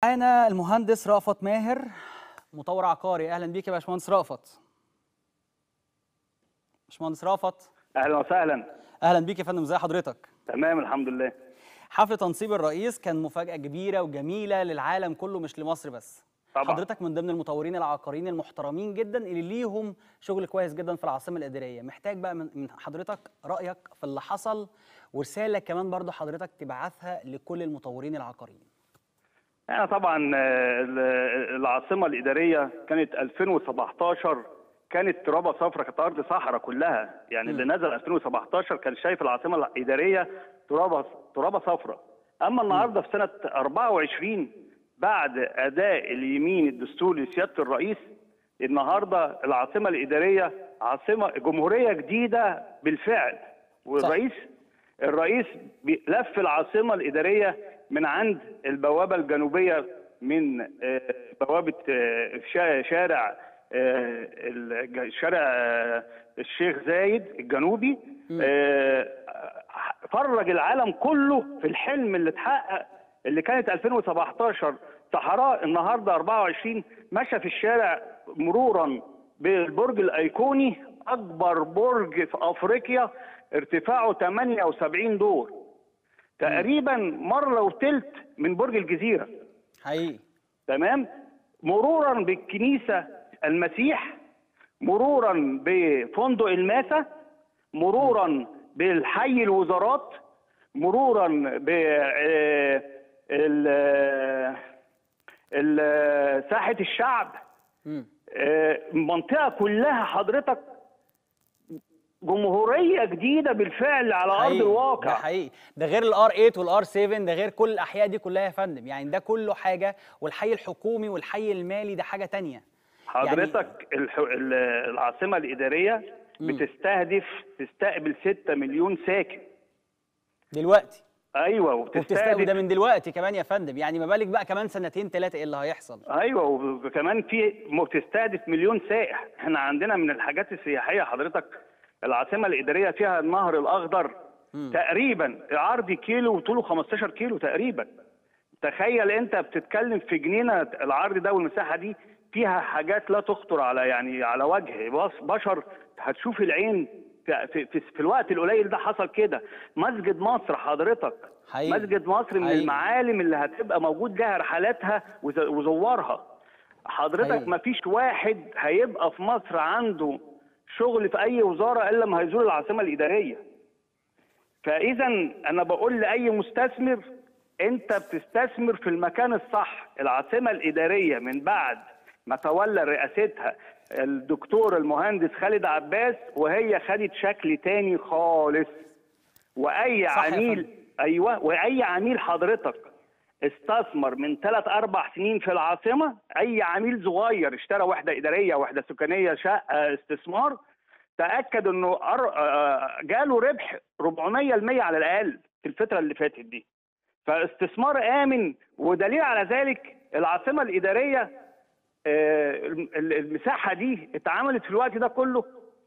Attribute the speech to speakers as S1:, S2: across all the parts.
S1: معانا المهندس رأفت ماهر مطور عقاري اهلا بيك يا باشمهندس رأفت باشمهندس رأفت
S2: اهلا وسهلا
S1: اهلا بيك يا فندم ازي حضرتك
S2: تمام الحمد لله
S1: حفل تنصيب الرئيس كان مفاجأة كبيرة وجميلة للعالم كله مش لمصر بس
S2: طبعا.
S1: حضرتك من ضمن المطورين العقاريين المحترمين جدا اللي ليهم شغل كويس جدا في العاصمة الإدارية محتاج بقى من من حضرتك رأيك في اللي حصل ورسالة كمان برضو حضرتك تبعثها لكل المطورين العقاريين
S2: يعني طبعا آه، ال- العاصمه الاداريه كانت 2017 كانت ترابه صفراء كانت ارض صحراء كلها يعني اللي نزل 2017 كان شايف العاصمه الاداريه ترابه ترابه صفراء اما النهارده في سنه 24 بعد اداء اليمين الدستوري لسياده الرئيس النهارده العاصمه الاداريه عاصمه جمهوريه جديده بالفعل والرئيس الرئيس بي- لف العاصمه الاداريه من عند البوابه الجنوبيه من آه، بوابه آه، شا- شارع آه، الج- شارع آه، الشيخ زايد الجنوبي آه، فرج العالم كله في الحلم اللي اتحقق اللي كانت 2017 صحراء النهارده 24 مشى في الشارع مرورا بالبرج الايقوني اكبر برج في افريقيا ارتفاعه 78 دور تقريبا مره وتلت من برج الجزيره
S1: حقيقي
S2: تمام مرورا بالكنيسه المسيح مرورا بفندق الماسة مرورا بالحي الوزارات مرورا ب آه، ال- آه، ال- ساحه الشعب
S1: مم.
S2: آه، المنطقه كلها حضرتك جمهوريه جديده بالفعل على ارض
S1: حقيقي، ده
S2: الواقع
S1: حقيقي ده غير الار 8 والار 7 ده غير كل الاحياء دي كلها يا فندم يعني ده كله حاجه والحي الحكومي والحي المالي ده حاجه تانية
S2: حضرتك الح... ال- العاصمه الاداريه بتستهدف تستقبل 6 مليون ساكن
S1: دلوقتي
S2: ايوه
S1: وبتستقبل ده
S2: وبتستهدف
S1: من دلوقتي كمان يا فندم يعني ما بالك بقى كمان سنتين ثلاثه ايه اللي هيحصل
S2: ايوه وكمان في م- بتستهدف مليون سائح احنا عندنا من الحاجات السياحيه حضرتك العاصمه الاداريه فيها النهر الاخضر تقريبا عرض كيلو وطوله 15 كيلو تقريبا تخيل انت بتتكلم في جنينه العرض ده والمساحه دي فيها حاجات لا تخطر على يعني على وجه بص- بشر هتشوف العين في, في, في, في الوقت القليل ده حصل كده مسجد مصر حضرتك
S1: حقيقي.
S2: مسجد مصر من
S1: حقيقي.
S2: المعالم اللي هتبقى موجود لها رحلاتها وز- وزوارها حضرتك
S1: حقيقي.
S2: ما فيش واحد هيبقى في مصر عنده شغل في اي وزاره الا ما هيزور العاصمه الاداريه فاذا انا بقول لاي مستثمر انت بتستثمر في المكان الصح العاصمه الاداريه من بعد ما تولى رئاستها الدكتور المهندس خالد عباس وهي خدت شكل تاني خالص واي
S1: صح يا
S2: عميل
S1: فندم.
S2: ايوه واي عميل حضرتك استثمر من ثلاث اربع سنين في العاصمه اي عميل صغير اشترى وحده اداريه وحده سكنيه شقه استثمار تاكد انه أر- آه، جاله ربح 400% على الاقل في الفتره اللي فاتت دي فاستثمار امن ودليل على ذلك العاصمه الاداريه آه، الم- المساحه دي اتعملت في الوقت ده كله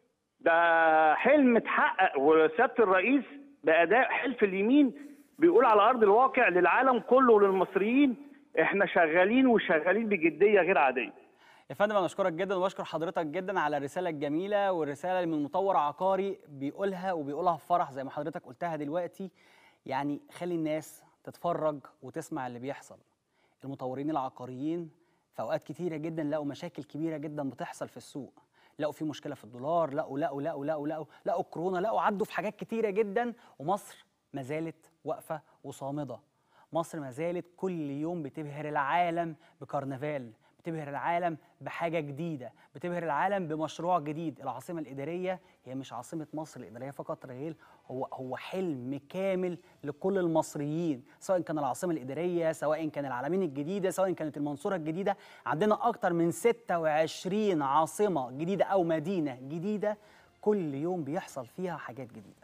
S2: ده حلم اتحقق وسياده الرئيس باداء حلف اليمين بيقول على ارض الواقع للعالم كله وللمصريين احنا شغالين وشغالين بجديه غير عاديه
S1: يا فندم انا اشكرك جدا وبشكر حضرتك جدا على الرساله الجميله والرساله اللي من مطور عقاري بيقولها وبيقولها بفرح زي ما حضرتك قلتها دلوقتي يعني خلي الناس تتفرج وتسمع اللي بيحصل المطورين العقاريين في اوقات كتيره جدا لقوا مشاكل كبيره جدا بتحصل في السوق لقوا في مشكله في الدولار لقوا لقوا لقوا لقوا لقوا لقوا كورونا لقوا عدوا في حاجات كتيره جدا ومصر ما زالت واقفه وصامده مصر ما زالت كل يوم بتبهر العالم بكرنفال بتبهر العالم بحاجه جديده بتبهر العالم بمشروع جديد العاصمه الاداريه هي مش عاصمه مصر الاداريه فقط غير هو هو حلم كامل لكل المصريين سواء كان العاصمه الاداريه سواء كان العالمين الجديده سواء كانت المنصوره الجديده عندنا اكتر من 26 عاصمه جديده او مدينه جديده كل يوم بيحصل فيها حاجات جديده